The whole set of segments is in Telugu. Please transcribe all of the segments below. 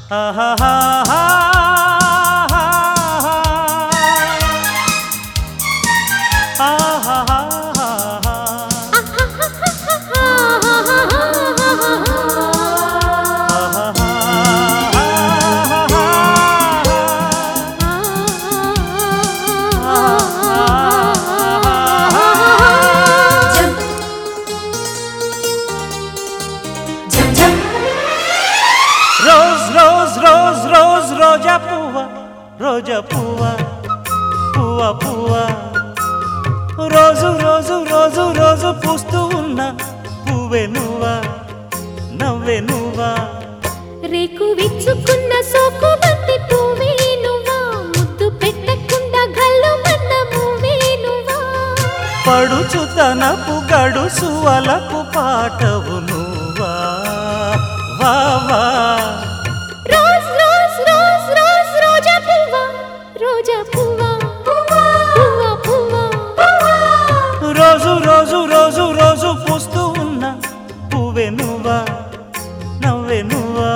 ఆహాహాహా. ఆహాహాహా. రోజ్ రోజ్ రోజ్ రోజ్ రోజా పువ్వ రోజా పువ్వ పువ్వ పువ్వ రోజు రోజు రోజు రోజు పూస్తూ ఉన్న పువ్వే నువ్వా నవ్వే నువ్వా రేకు విచ్చుకున్న సోకు బంతి పువ్వే నువ్వా ముద్దు పెట్టకుండా గల్లు మన్న మూవే నువ్వా పడుచు తనపు గడుసు అలపు పాటవు నువ్వా వా వా రోజ్ రోజ్ రోజ్ రోజ్ రోజా పువ్వా రోజా పువ్వా పువ్వా పువ్వా రోజు రోజు రోజు రోజు పూస్తూ ఉన్న పువ్వే నువ్వా నవ్వే నువ్వా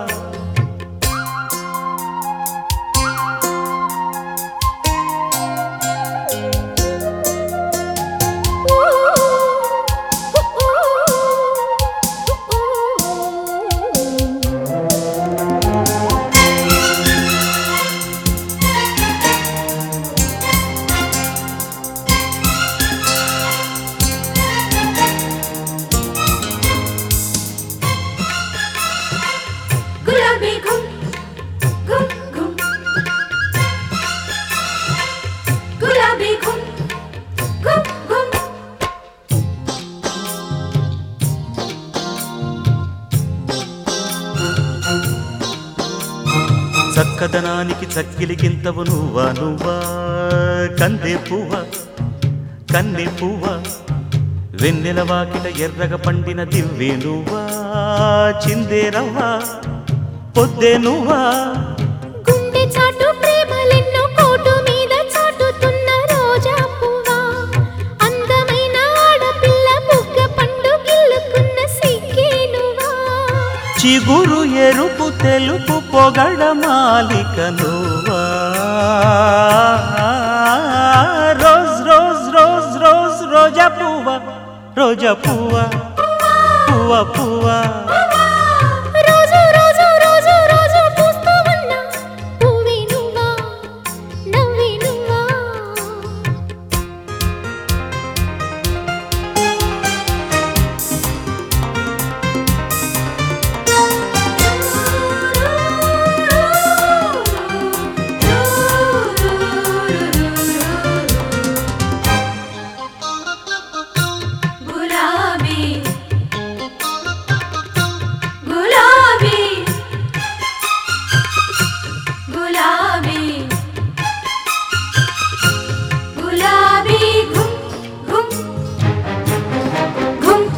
గులాబీ గుమ్ గుమ్ గుమ్ గులాబీ గుమ్ గుమ్ గుమ్ చక్కదనానికి చక్కిలికింతవు నువ్వా నువ్వా కందే పువ్వ కన్నె పువ్వ వెన్నెల వాకిట ఎర్రగ పండిన దివ్వే నువ్వా చిందే రవ్వా పొద్దే నువ్వా గుండె చాటు ప్రేమలెన్నో కోటు మీద చాటుతున్న రోజా పువ్వా అందమైన ఆడపిల్ల బుగ్గ పండు గిల్లుకున్న సిగ్గే నువ్వా చిగురు ఎరుపు తెలుపు పొగడ మాలిక నువ్వా రోజ్ రోజ్ రోజ్ రోజ్ రోజా పువ్వ రోజా పువ్వ పువ్వ పువ్వ రోజు రోజు రోజు రోజు పూస్తూ ఉన్న పువ్వే నువ్వా నవ్వే నువ్వా గులాబీ గులాబీ గులాబీ గులాబీ ఘుమ్ ఘుమ్ ఘుమ్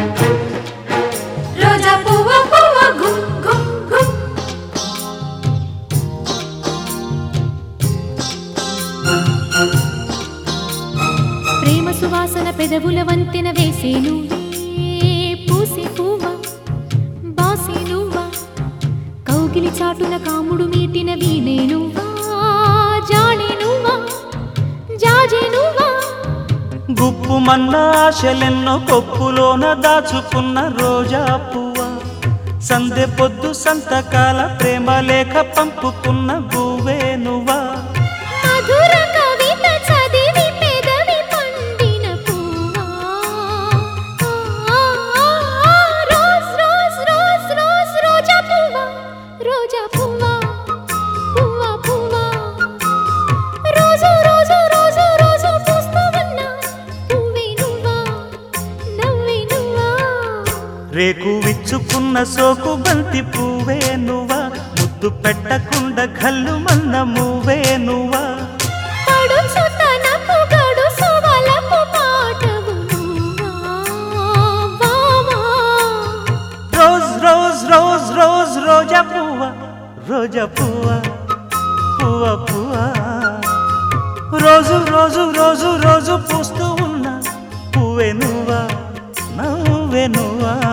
రోజా పువ్వ పువ్వ ఘుమ్ ఘుమ్ ఘుమ్ ప్రేమ సువాసన పెదవుల వంతెన వేసే నువ్వే పూసే పువ్వ బాసే నువ్వా కౌగిలి చాటున కాముడు మీటిన వీణే నువ్వా జాడే నువ్వా జాజే నువ్వా గుప్పు మన్న ఆశలెన్నో కొప్పులోన దాచుకున్న రోజా పువ్వ సందె పొద్దు సంతకాల ప్రేమ లేఖ పంపుకున్న గువ్వే నువ్వా మధుర కవిత చదివి పెదవి పండిన పువ్వా ఆ, ఆ, ఆ, రోజ్ రోజ్ రోజ్ రోజ్ రోజా పువ్వా రోజా పువ్వా పువ్వా పువ్వా రోజు రోజు రోజు రోజు పూస్తూ ఉన్న పువ్వే నువ్వా నవ్వే నువ్వా రేకు విచ్చుకున్న సోకు బంతి పువ్వే నువ్వా ముద్దు పెట్టకుండా కళ్ళు మన్న మువ్వే నువ్వా పడుచు తనపు గడుసు వలపు పాటవు నువ్వా వామా రోజ్ రోజ్ రోజ్ రోజ్ రోజా పువ్వ రోజా పువ్వ పువ్వ పువ్వ రోజు రోజు రోజు రోజు పూస్తూ ఉన్న పువ్వే నువ్వా నవ్వే నువ్వా